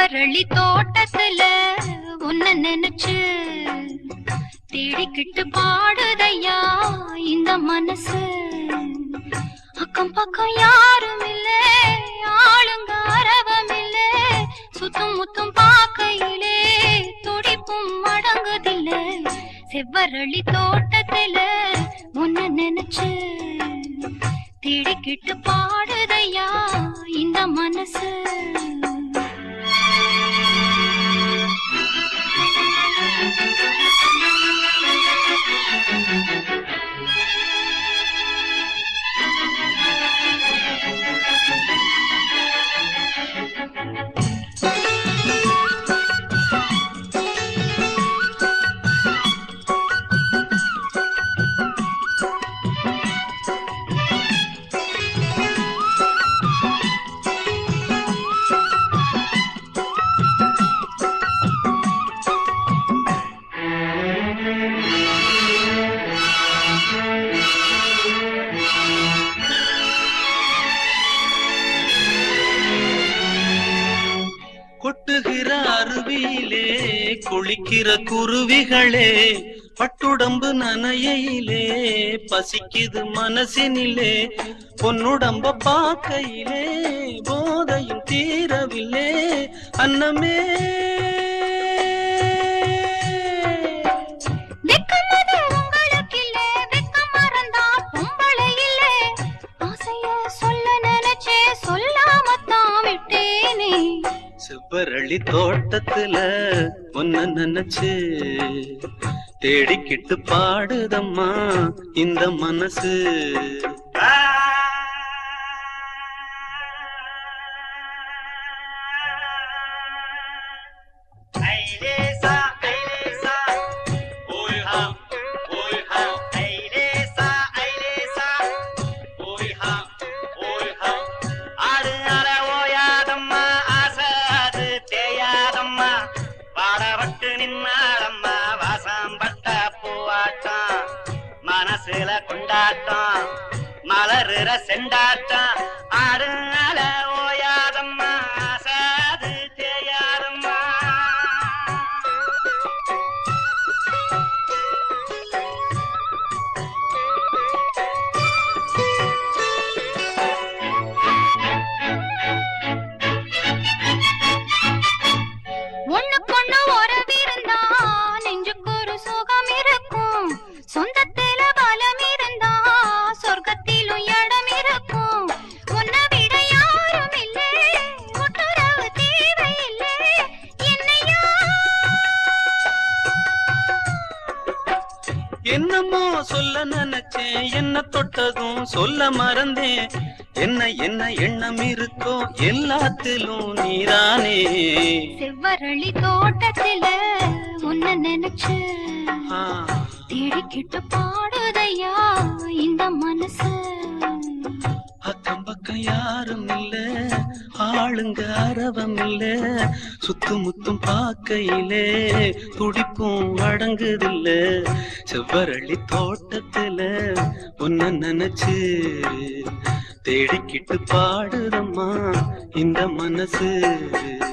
செவ்வரளி தோட்டத்துல உன்ன நினைச்சு தேடிக்கிட்டு பாடுதையா இந்த மனசு அக்கம் பக்கம் யாரும் இல்ல ஆளுங்க அரவம் இல்ல சுத்தும் முத்தும் பார்க்கையிலே துடிப்பும் அடங்குதில்ல செவ்வரளி தோட்டத்துல உன்ன நினைச்சு தேடிக்கிட்டு பாடுதையா இந்த மனசு கொட்டுகிற அருவியிலே குளிக்கிற குருவிகளே பட்டுடம்பு நனையிலே பசிக்குது மனசினிலே பொன்னுடம்ப பார்க்கையிலே போதையும் தீரவில்லே அன்னமே வெக்கமது உங்களுக்கில்லே, வெக்கம் மறந்தா பொம்பளை இல்லே. ஆசைய சொல்ல நினைச்சே, சொல்லாமத்தான் விட்டேனே. செவ்வரளி தோட்டத்துல ஒன்ன நினைச்சு தேடிக்கிட்டு பாடுதம்மா இந்த மனசு ஐலேசா ஐலேசா ஓய்ஹா ஓய்ஹா ஐலேசா ஐலேசா ஓய்ஹா ஓய்ஹா ஆடு அற ஓயாதம்மா ஆசை அது தேயாதம்மா பாடப்பட்டு நின்னாடம்மா வாசம் பட்ட பூவாட்டம் மனசுல கொண்டாட்டம் மலருற செண்டாட்டம் ஆடு அல ஓயாதம்மா ஆசை அது தேயாதம்மா ஒண்ணுக்கொண்ணு உறவிருந்தா, நெஞ்சுக்கு ஒரு சுகம் இருக்கும். சொந்தத்தில பலம் இருந்தா, சொர்க்கத்திலும் இடம் இருக்கும். உன்னை விட யாரும் இல்லே, ஒட்டுறவு தேவையில்லே. என்னையா என்னமோ சொல்ல நினைச்சேன் என்ன தொட்டதும் சொல்ல மறந்தேன் என்ன என்ன எண்ணம் இருக்கோ எல்லாத்திலும் நீரானே செவ்வரளி தோட்டத்தில உன்னை நினைச்சு ஆ, தேடிக்கிட்டு பாடுதையா இந்த மனசு அக்கம் பக்கம் யாரும் இல்ல ஆளுங்க அரவம் இல்ல சுத்தும் முத்தும் பார்க்கையிலே துடிப்பும் அடங்குதில்ல செவ்வரளி தோட்டத்துல உன்ன நினைச்சு தேடிக்கிட்டு பாடுதம்மா இந்த மனசு